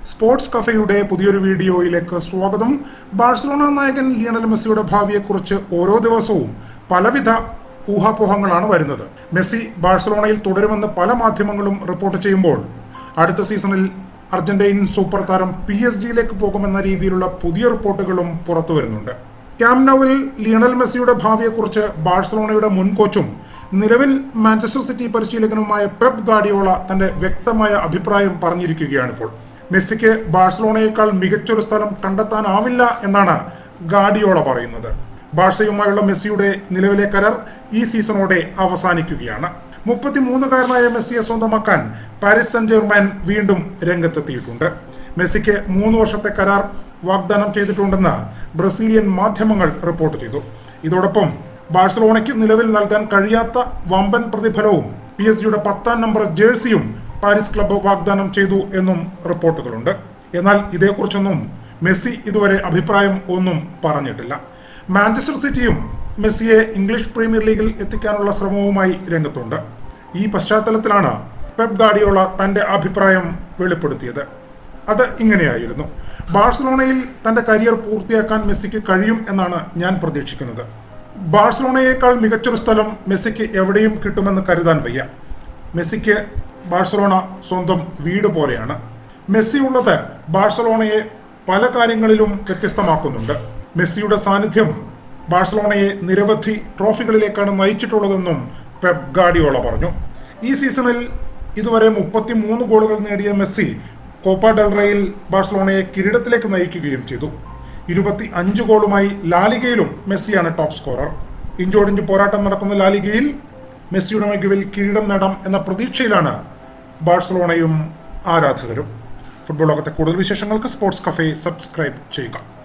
sports കഫയുടെ പുതിയൊരു വീഡിയോയിലേക്ക് സ്വാഗതം ബാഴ്സലോണ നായകൻ ലിയണൽ മെസ്സിയുടെ ഭാവിയെക്കുറിച്ച് ഓരോ ദിവസവും പലവിധ ഊഹാപോഹങ്ങളാണ് വരുന്നത് മെസ്സി ബാഴ്സലോണയിൽ തുടരുമെന്ന് പല മാധ്യമങ്ങളും റിപ്പോർട്ട് ചെയ്യുമ്പോൾ അടുത്ത സീസണിൽ അർജന്റീൻ സൂപ്പർ താരം പി എസ് ജിയിലേക്ക് പോകുമെന്ന രീതിയിലുള്ള പുതിയ റിപ്പോർട്ടുകളും പുറത്തു വരുന്നുണ്ട് ക്യാംനൌവിൽ ലിയണൽ മെസ്സിയുടെ ഭാവിയെക്കുറിച്ച് ബാഴ്സലോണയുടെ മുൻ കോച്ചും നിലവിൽ മാഞ്ചസ്റ്റർ സിറ്റി പരിശീലകനുമായ പെപ് ഗാഡിയോള തന്റെ വ്യക്തമായ അഭിപ്രായം പറഞ്ഞിരിക്കുകയാണിപ്പോൾ മെസ്സിക്ക് ബാഴ്സലോണയേക്കാൾ മികച്ചൊരു സ്ഥലം കണ്ടെത്താനാവില്ല എന്നാണ് ഗാഡിയോള പറയുന്നത് ബാഴ്സയുമായുള്ള മെസ്സിയുടെ നിലവിലെ കരാർ ഈ സീസണോടെ അവസാനിക്കുകയാണ് മുപ്പത്തിമൂന്നുകാരനായ മെസ്സിയെ സ്വന്തമാക്കാൻ പാരീസ് സെന്റ് ജെർമാൻ വീണ്ടും രംഗത്തെത്തിയിട്ടുണ്ട് മെസ്സിക്ക് മൂന്ന് വർഷത്തെ കരാർ വാഗ്ദാനം ചെയ്തിട്ടുണ്ടെന്ന് ബ്രസീലിയൻ മാധ്യമങ്ങൾ റിപ്പോർട്ട് ചെയ്തു ഇതോടൊപ്പം ബാഴ്സലോണയ്ക്ക് നിലവിൽ നൽകാൻ കഴിയാത്ത വമ്പൻ പ്രതിഫലവും പി എസ് ജിയുടെ പത്താം നമ്പർ ജേഴ്സിയും പാരീസ് ക്ലബ്ബ് വാഗ്ദാനം ചെയ്തു എന്നും റിപ്പോർട്ടുകളുണ്ട് എന്നാൽ ഇതേക്കുറിച്ചൊന്നും മെസ്സി ഇതുവരെ അഭിപ്രായം ഒന്നും പറഞ്ഞിട്ടില്ല മാഞ്ചസ്റ്റർ സിറ്റിയും മെസ്സിയെ ഇംഗ്ലീഷ് പ്രീമിയർ ലീഗിൽ എത്തിക്കാനുള്ള ശ്രമവുമായി രംഗത്തുണ്ട് ഈ പശ്ചാത്തലത്തിലാണ് പെപ് ഗാഡിയോള തന്റെ അഭിപ്രായം വെളിപ്പെടുത്തിയത് അത് ഇങ്ങനെയായിരുന്നു ബാഴ്സലോണയിൽ തന്റെ കരിയർ പൂർത്തിയാക്കാൻ മെസ്സിക്ക് കഴിയും എന്നാണ് ഞാൻ പ്രതീക്ഷിക്കുന്നത് ബാഴ്സലോണയേക്കാൾ മികച്ചൊരു സ്ഥലം മെസ്സിക്ക് എവിടെയും കിട്ടുമെന്ന് കരുതാൻ വയ്യ മെസ്സിക്ക് ബാഴ്സലോണ സ്വന്തം വീട് പോലെയാണ് മെസ്സി ഉള്ളത് ബാഴ്സലോണയെ പല കാര്യങ്ങളിലും വ്യത്യസ്തമാക്കുന്നുണ്ട് മെസ്സിയുടെ സാന്നിധ്യം ബാഴ്സലോണയെ നിരവധി ട്രോഫികളിലേക്കാണ് നയിച്ചിട്ടുള്ളതെന്നും പെപ് ഗാഡിയോള പറഞ്ഞു ഈ സീസണിൽ ഇതുവരെ മുപ്പത്തി മൂന്ന് ഗോളുകൾ നേടിയ മെസ്സി കോപ്പ ഡെൽറയിൽ ബാഴ്സലോണയെ കിരീടത്തിലേക്ക് നയിക്കുകയും ചെയ്തു ഇരുപത്തി അഞ്ച് ഗോളുമായി ലാലിഗയിലും മെസ്സിയാണ് ടോപ്പ് സ്കോറർ ഇഞ്ചോടിഞ്ച് പോരാട്ടം നടക്കുന്ന ലാലിഗയിൽ മെസ്സിയുടെ മികവിൽ കിരീടം നേടാം എന്ന പ്രതീക്ഷയിലാണ് ബാഴ്സലോണയും ആരാധകരും ഫുട്ബോൾ ലോകത്തെ കൂടുതൽ വിശേഷങ്ങൾക്ക് സ്പോർട്സ് കഫേ സബ്സ്ക്രൈബ് ചെയ്യുക